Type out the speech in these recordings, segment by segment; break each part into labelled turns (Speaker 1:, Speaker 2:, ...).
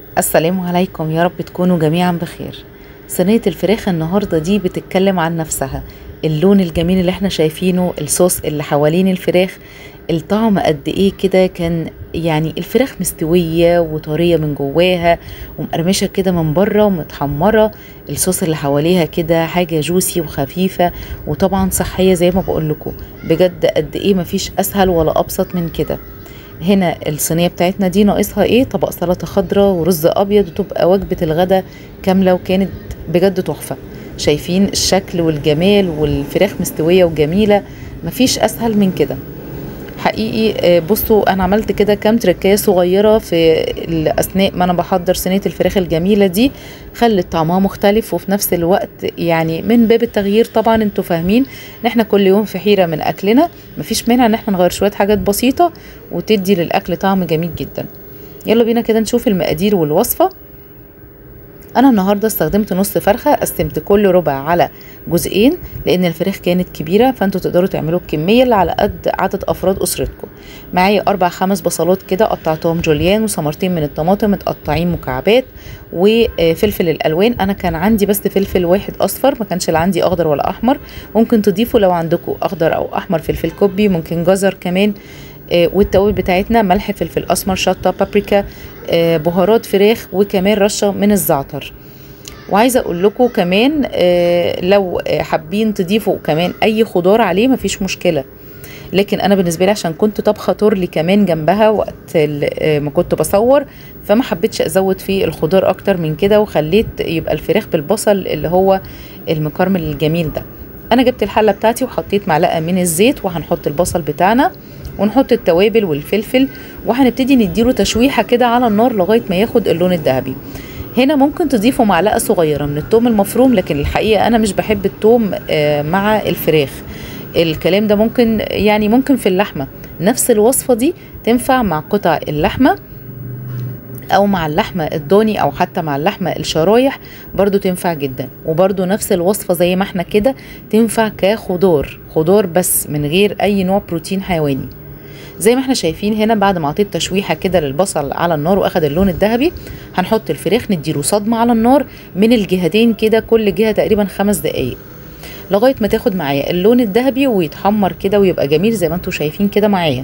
Speaker 1: السلام عليكم يا رب تكونوا جميعا بخير صينية الفراخ النهاردة دي بتتكلم عن نفسها اللون الجميل اللي احنا شايفينه الصوص اللي حوالين الفراخ الطعم قد ايه كده كان يعني الفراخ مستوية وطرية من جواها ومقرمشة كده من بره ومتحمرة الصوص اللي حواليها كده حاجة جوسي وخفيفة وطبعا صحية زي ما بقول لكم بجد قد ايه مفيش اسهل ولا ابسط من كده هنا الصينيه بتاعتنا دي ناقصها ايه طبق سلطه خضراء ورز ابيض وتبقى وجبه الغدا كامله وكانت بجد تحفه شايفين الشكل والجمال والفراخ مستويه وجميله مفيش اسهل من كده حقيقي آه، بصوا انا عملت كده كام تركايه صغيره في اثناء ما انا بحضر صينيه الفراخ الجميله دي خلت طعمها مختلف وفي نفس الوقت يعني من باب التغيير طبعا انتوا فاهمين ان احنا كل يوم في حيره من اكلنا مفيش مانع ان احنا نغير شويه حاجات بسيطه وتدي للاكل طعم جميل جدا يلا بينا كده نشوف المقادير والوصفه انا النهارده استخدمت نص فرخه قسمت كل ربع على جزئين لان الفراخ كانت كبيره فانتوا تقدروا تعملوا الكميه اللي على قد عدد افراد اسرتكم معايا اربع خمس بصلات كده قطعتهم جوليان وثمرتين من الطماطم متقطعين مكعبات وفلفل الالوان انا كان عندي بس فلفل واحد اصفر ما كانش لا عندي اخضر ولا احمر ممكن تضيفوا لو عندكم اخضر او احمر فلفل كوبي ممكن جزر كمان آه، والتوابل بتاعتنا ملح فلفل اسمر شطه بابريكا آه، بهارات فراخ وكمان رشه من الزعتر وعايزه اقول لكم كمان آه، لو آه، حابين تضيفوا كمان اي خضار عليه مفيش مشكله لكن انا بالنسبه لي عشان كنت طبخه تورلي كمان جنبها وقت ال- آه، ما كنت بصور فما حبيتش ازود في الخضار اكتر من كده وخليت يبقى الفراخ بالبصل اللي هو المكرمل الجميل ده انا جبت الحله بتاعتي وحطيت معلقه من الزيت وهنحط البصل بتاعنا ونحط التوابل والفلفل وهنبتدي نديله تشويحه كده على النار لغايه ما ياخد اللون الذهبي هنا ممكن تضيفوا معلقه صغيره من الثوم المفروم لكن الحقيقه انا مش بحب الثوم آه، مع الفراخ الكلام ده ممكن يعني ممكن في اللحمه نفس الوصفه دي تنفع مع قطع اللحمه او مع اللحمه الضاني او حتى مع اللحمه الشرايح برضو تنفع جدا وبرضو نفس الوصفه زي ما احنا كده تنفع كخضار خضار بس من غير اي نوع بروتين حيواني زي ما احنا شايفين هنا بعد ما عطيت تشويحه كده للبصل على النار واخد اللون الذهبي هنحط الفراخ نديله صدمه على النار من الجهتين كده كل جهه تقريبا خمس دقايق لغايه ما تاخد معايا اللون الذهبي ويتحمر كده ويبقى جميل زي ما انتم شايفين كده معايا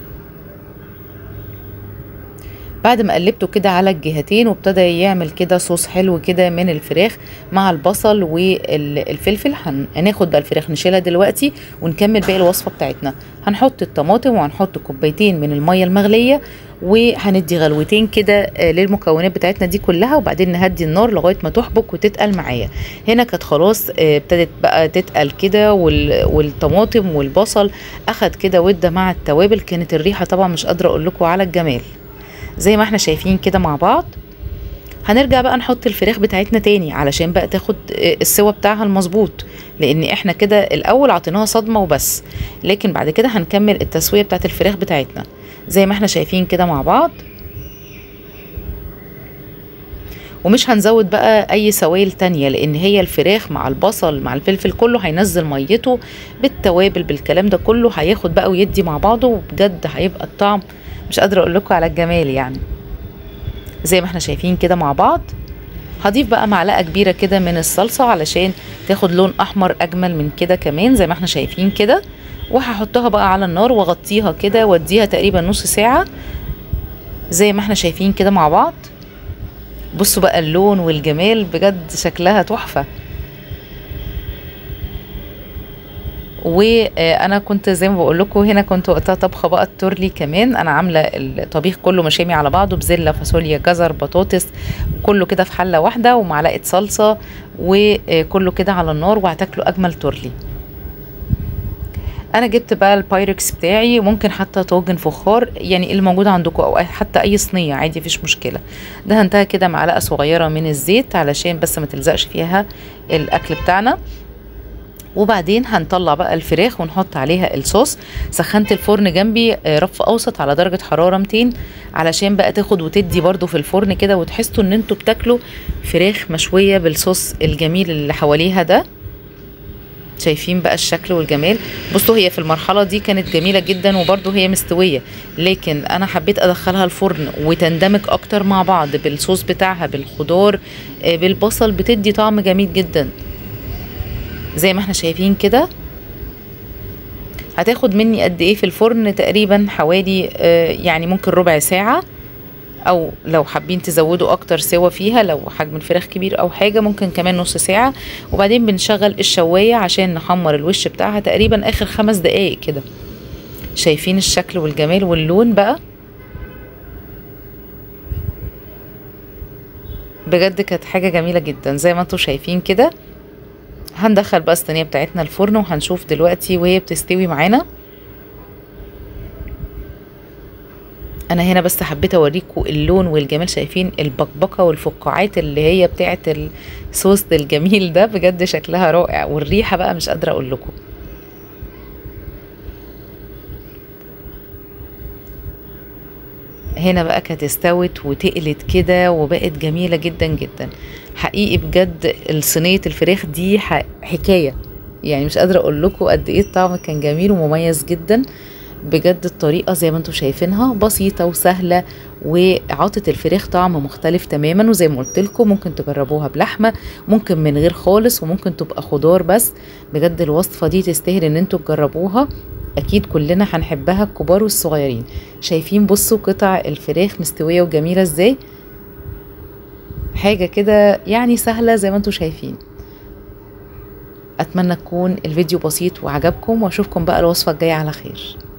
Speaker 1: بعد ما قلبته كده على الجهتين وابتدى يعمل كده صوص حلو كده من الفراخ مع البصل والفلفل هن- هناخد بقى الفراخ نشيلها دلوقتي ونكمل باقي الوصفه بتاعتنا هنحط الطماطم وهنحط كوبايتين من الميه المغليه وهندي غلوتين كده آه، للمكونات بتاعتنا دي كلها وبعدين نهدي النار لغايه ما تحبك وتتقل معايا هنا كانت خلاص آه، ابتدت بقى تتقل كده وال- والطماطم والبصل اخد كده وده مع التوابل كانت الريحه طبعا مش قادره اقول لكم على الجمال زي ما احنا شايفين كده مع بعض هنرجع بقى نحط الفراخ بتاعتنا تاني علشان بقى تاخد آه، السوا بتاعها المظبوط لان احنا كده الاول عطيناها صدمه وبس لكن بعد كده هنكمل التسويه بتاعت الفراخ بتاعتنا زي ما احنا شايفين كده مع بعض ومش هنزود بقى اي سوائل تانية لان هي الفراخ مع البصل مع الفلفل كله هينزل ميته بالتوابل بالكلام ده كله هياخد بقى ويدي مع بعضه وبجد هيبقى الطعم مش قادره اقول لكم على الجمال يعني زي ما احنا شايفين كده مع بعض هضيف بقى معلقه كبيره كده من الصلصه علشان تاخد لون احمر اجمل من كده كمان زي ما احنا شايفين كده وهحطها بقى على النار واغطيها كده واديها تقريبا نص ساعه زي ما احنا شايفين كده مع بعض بصوا بقى اللون والجمال بجد شكلها تحفه وانا كنت زي ما بقول لكم هنا كنت وقتها طبخه بقى التورلي كمان انا عامله الطبيخ كله مشامي على بعضه بزله فاصوليا جزر بطاطس كله كده في حله واحده ومعلقه صلصه وكله كده على النار وهتاكلوا اجمل تورلي انا جبت بقى البايركس بتاعي ممكن حتى طاجن فخار يعني اللي موجود عندكم او أي- حتى اي صينيه عادي مفيش مشكله دهنتها كده معلقه صغيره من الزيت علشان بس ما تلزقش فيها الاكل بتاعنا وبعدين هنطلع بقى الفراخ ونحط عليها الصوص سخنت الفرن جنبي آه، رف اوسط على درجه حراره 200 علشان بقى تاخد وتدي برضو في الفرن كده وتحسوا ان انتوا بتاكلوا فراخ مشويه بالصوص الجميل اللي حواليها ده شايفين بقى الشكل والجمال بصوا هي في المرحلة دي كانت جميلة جدا وبرضو هي مستوية لكن انا حبيت ادخلها الفرن وتندمج اكتر مع بعض بالصوص بتاعها بالخضار آه، بالبصل بتدي طعم جميل جدا زي ما احنا شايفين كده هتاخد مني قد ايه في الفرن تقريبا حوالي آه، يعني ممكن ربع ساعة او لو حابين تزودوا اكتر سوا فيها لو حجم الفراخ كبير او حاجة ممكن كمان نص ساعة وبعدين بنشغل الشواية عشان نحمر الوش بتاعها تقريبا اخر خمس دقايق كده شايفين الشكل والجمال واللون بقى بجد كانت حاجة جميلة جدا زي ما انتم شايفين كده هندخل بقى الصينية بتاعتنا الفرن وهنشوف دلوقتي وهي بتستوي معانا انا هنا بس حبيت اوريكم اللون والجمال شايفين البقبقه والفقاعات اللي هي بتاعه الصوص الجميل ده بجد شكلها رائع والريحه بقى مش قادره اقول لكم هنا بقى كانت استوت وتقلت كده وبقت جميله جدا جدا حقيقي بجد صينيه الفراخ دي ح- حكايه يعني مش قادره اقول لكم قد ايه الطعم كان جميل ومميز جدا بجد الطريقة زي ما انتم شايفينها بسيطة وسهلة وعطت الفراخ طعم مختلف تماما وزي ما قلت لكم ممكن تجربوها بلحمة ممكن من غير خالص وممكن تبقى خضار بس بجد الوصفة دي تستاهل ان انتم تجربوها اكيد كلنا هنحبها الكبار والصغيرين شايفين بصوا قطع الفراخ مستوية وجميلة ازاي حاجة كده يعني سهلة زي ما انتم شايفين اتمنى تكون الفيديو بسيط وعجبكم واشوفكم بقى الوصفة الجاية على خير